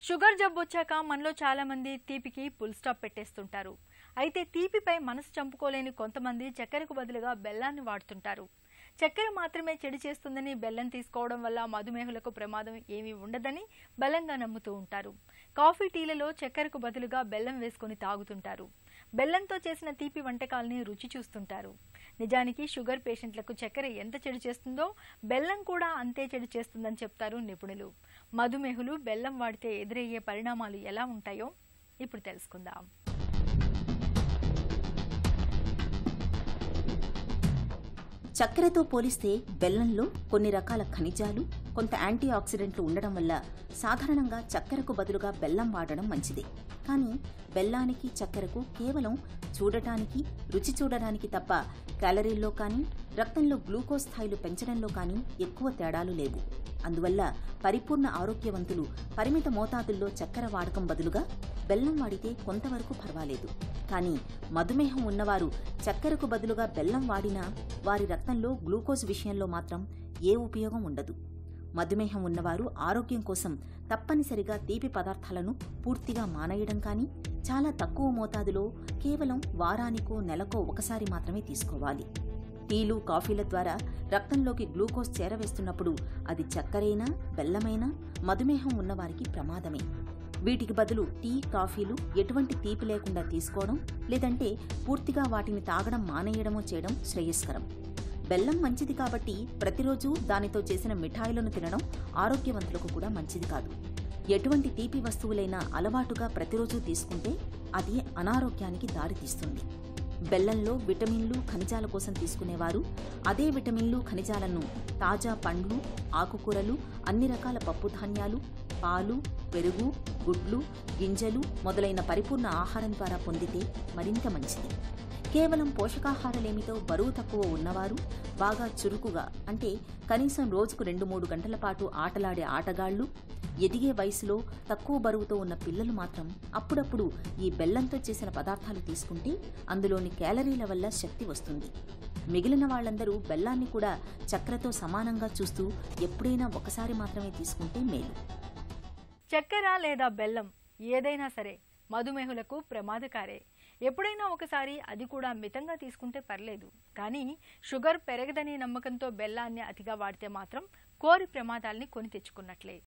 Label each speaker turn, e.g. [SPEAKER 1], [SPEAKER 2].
[SPEAKER 1] sugar జబ్బు వచ్చాక మనలో చాలా మంది తీపికి ఫుల్ స్టాప్ పెట్టేస్తుంటారు అయితే తీపిపై మనసు చంపుకోలేని కొంతమంది చక్కెరకు బదులుగా బెల్లాన్ని వాడుతుంటారు చక్కెర మాత్రమే చెడు చేస్తుందని బెల్లం తీసుకోవడం వల్ల మధుమేహులకు ప్రమాదం ఏమీ ఉండదని బలంగా నమ్ముతూ ఉంటారు కాఫీ టీలలో చక్కెరకు బదులుగా బెల్లం వేసుకొని తాగుతుంటారు బెల్లంతో చేసిన తీపి వంటకాలని రుచి చూస్తుంటారు నిజానికి షుగర్ పేషెంట్లకు చక్కెర ఎంత చెడు చేస్తుందో బెల్లం కూడా అంతే చెడు చేస్తుందని చెప్తారు నిపుణులు మధుమేహులు బెల్లం వాడితే ఎదురయ్యే పరిణామాలు ఎలా ఉంటాయో ఇప్పుడు తెలుసుకుందాం
[SPEAKER 2] చక్కెరతో పోలిస్తే బెల్లంలో కొన్ని రకాల ఖనిజాలు కొంత యాంటీ ఆక్సిడెంట్లు ఉండడం వల్ల సాధారణంగా చక్కెరకు బదులుగా బెల్లం వాడడం మంచిదే కానీ బెల్లానికి చక్కెరకు కేవలం చూడటానికి రుచి చూడడానికి తప్ప క్యాలరీల్లో కానీ రక్తంలో గ్లూకోజ్ స్థాయిలు పెంచడంలో కానీ ఎక్కువ తేడాలు లేవు అందువల్ల పరిపూర్ణ ఆరోగ్యవంతులు పరిమిత మోతాదుల్లో చక్కెర వాడకం బదులుగా బెల్లం వాడితే కొంతవరకు పర్వాలేదు కానీ మధుమేహం ఉన్నవారు చక్కెరకు బదులుగా బెల్లం వాడినా వారి రక్తంలో గ్లూకోజ్ విషయంలో మాత్రం ఏ ఉపయోగం ఉండదు మధుమేహం ఉన్నవారు ఆరోగ్యం కోసం తప్పనిసరిగా తీపి పదార్థాలను పూర్తిగా మానేయడం కానీ చాలా తక్కువ మోతాదులో కేవలం వారానికో నెలకో ఒకసారి మాత్రమే తీసుకోవాలి టీలు కాఫీల ద్వారా రక్తంలోకి గ్లూకోజ్ చేరవేస్తున్నప్పుడు అది చక్కెరైనా బెల్లమైనా మధుమేహం ఉన్నవారికి ప్రమాదమే వీటికి బదులు టీ కాఫీలు ఎటువంటి తీపి లేకుండా తీసుకోవడం లేదంటే పూర్తిగా వాటిని తాగడం మానేయడమో చేయడం శ్రేయస్కరం బెల్లం మంచిది కాబట్టి ప్రతిరోజు దానితో చేసిన మిఠాయిలను తినడం ఆరోగ్యవంతులకు కూడా మంచిది కాదు ఎటువంటి తీపి వస్తువులైనా అలవాటుగా ప్రతిరోజు తీసుకుంటే అది అనారోగ్యానికి దారితీస్తుంది బెల్లంలో విటమిన్లు ఖనిజాల కోసం తీసుకునేవారు అదే విటమిన్లు ఖనిజాలను తాజా పండ్లు ఆకుకూరలు అన్ని రకాల పప్పుధాన్యాలు పాలు పెరుగు గుడ్లు గింజలు మొదలైన పరిపూర్ణ ఆహారం ద్వారా పొందితే మరింత మంచిది కేవలం పోషకాహారలేమితో బరువు తక్కువ ఉన్నవారు బాగా చురుకుగా అంటే కనీసం రోజుకు రెండు మూడు గంటల పాటు ఆటలాడే ఆటగాళ్లు ఎదిగే వయసులో తక్కువ బరువుతో ఉన్న పిల్లలు మాత్రం అప్పుడప్పుడు ఈ బెల్లంతో చేసిన పదార్థాలు తీసుకుంటే అందులోని క్యాలరీల వల్ల శక్తి వస్తుంది మిగిలిన వాళ్ళందరూ బెల్లాన్ని కూడా చక్కెరతో సమానంగా చూస్తూ ఎప్పుడైనా ఒకసారి మాత్రమే తీసుకుంటే మేలు
[SPEAKER 1] చక్కెర లేదా బెల్లం ఏదైనా సరే మధుమేహులకు ప్రమాదకారే ఎప్పుడైనా ఒకసారి అది కూడా మితంగా తీసుకుంటే పర్లేదు కానీ షుగర్ పెరగదనే నమ్మకంతో బెల్లాన్ని అతిగా వాడితే మాత్రం కోరి ప్రమాదాల్ని కొని తెచ్చుకున్నట్లే